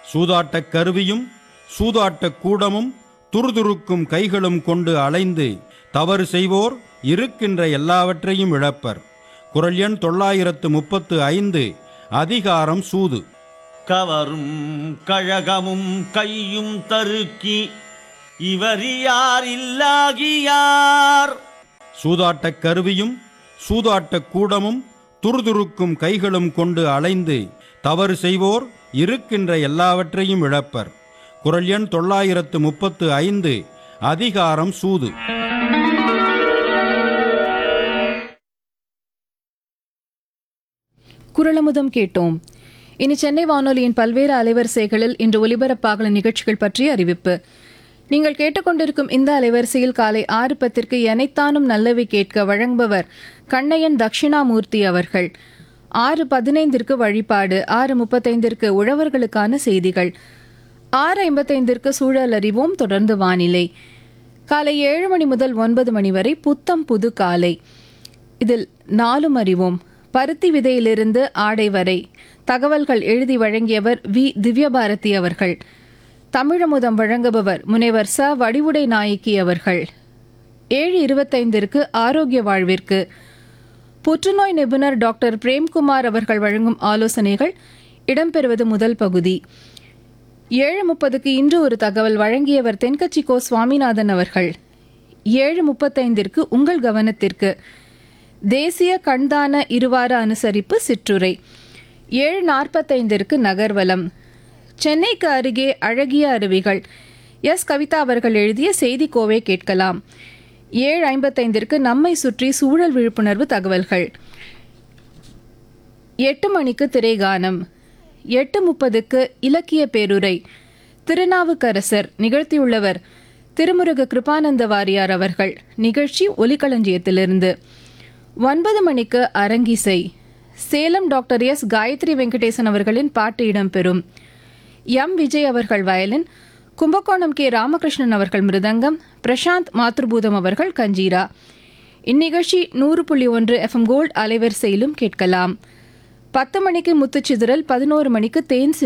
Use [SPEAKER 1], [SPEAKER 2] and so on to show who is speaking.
[SPEAKER 1] சூதாட்டக் கருவியும் சூதாட்டக் கூடமும் துருதுருக்கும் கைகளும் கொண்டு அலைந்து தவறு செய்வோர் இருக்கின்ற எல்லாவற்றையும் இழப்பர் குரல் எண் தொள்ளாயிரத்து முப்பத்து ஐந்து அதிகாரம் சூது
[SPEAKER 2] கவரும் கழகமும் கையும் தருக்கி இவர் யார் இல்லாகியார்
[SPEAKER 1] சூதாட்டக் கருவியும் சூதாட்டக் கூடமும் துருதுருக்கும் கைகளும் கொண்டு அலைந்து தவறு செய்வோர் இருக்கின்ற எல்லாவற்றையும் இழப்பர் குரல் எண் தொள்ளாயிரத்து முப்பத்து ஐந்து அதிகாரம் சூது
[SPEAKER 3] குரலமுதம் கேட்டோம் இனி சென்னை வானொலியின் பல்வேறு அலைவரிசைகளில் இன்று ஒலிபரப்பாகல நிகழ்ச்சிகள் பற்றிய அறிவிப்பு நீங்கள் கேட்டுக்கொண்டிருக்கும் இந்த அலைவரிசையில் காலை ஆறு பத்திற்கு எனைத்தானும் நல்லவை கேட்க வழங்குபவர் கண்ணையன் தட்சிணாமூர்த்தி அவர்கள் ஆறு பதினைந்திற்கு வழிபாடு ஆறு முப்பத்தைந்திற்கு உழவர்களுக்கான செய்திகள் ஆறு ஐம்பத்தைந்திற்கு சூழல் அறிவோம் தொடர்ந்து வானிலை காலை ஏழு மணி முதல் ஒன்பது மணி வரை புத்தம் புது காலை இதில் நாலும் அறிவோம் பருத்தி விதையிலிருந்து ஆடை வரை தகவல்கள் எழுதி வழங்கியவர் வி திவ்யபாரதி அவர்கள் தமிழமுதம் வழங்குபவர் முனைவர் ச வடிவுடை நாயக்கி அவர்கள் ஏழு இருபத்தைந்திற்கு ஆரோக்கிய வாழ்விற்கு புற்றுநோய் நிபுணர் டாக்டர் பிரேம்குமார் அவர்கள் வழங்கும் ஆலோசனைகள் இடம்பெறுவது முதல் பகுதி ஏழு முப்பதுக்கு இன்று ஒரு தகவல் வழங்கியவர் தென்கட்சி கோ சுவாமிநாதன் அவர்கள் ஏழு முப்பத்தைந்திற்கு உங்கள் கவனத்திற்கு தேசிய கண்தான இருவார அனுசரிப்பு சிற்றுரை ஏழு நாற்பத்தைந்திற்கு நகர்வலம் சென்னைக்கு அருகே அழகிய அருவிகள் எஸ் கவிதா அவர்கள் எழுதிய செய்தி கோவை கேட்கலாம் ஏழு ஐம்பத்தைந்திற்கு நம்மை சுற்றி சூழல் விழிப்புணர்வு தகவல்கள் எட்டு மணிக்கு திரைகானம் எட்டு முப்பதுக்கு இலக்கிய பேருரை திருநாவுக்கரசர் நிகழ்த்தியுள்ளவர் திருமுருக கிருபானந்த வாரியார் அவர்கள் நிகழ்ச்சி ஒலிக்களஞ்சியத்திலிருந்து ஒன்பது மணிக்கு அரங்கிசை சேலம் டாக்டர் எஸ் காயத்ரி வெங்கடேசன் அவர்களின் பாட்டு இடம்பெறும் எம் விஜய் அவர்கள் வயலின் கும்பகோணம் கே ராமகிருஷ்ணன் அவர்கள் மிருதங்கம் பிரசாந்த் மாத்ருபூதம் அவர்கள் கஞ்சீரா இந்நிகழ்ச்சி நூறு புள்ளி ஒன்று எஃப்எம் கோல்ட் அலைவரிசையிலும் கேட்கலாம் பத்து மணிக்கு முத்துச்சிதறல் பதினோரு மணிக்கு தேன் சிந்து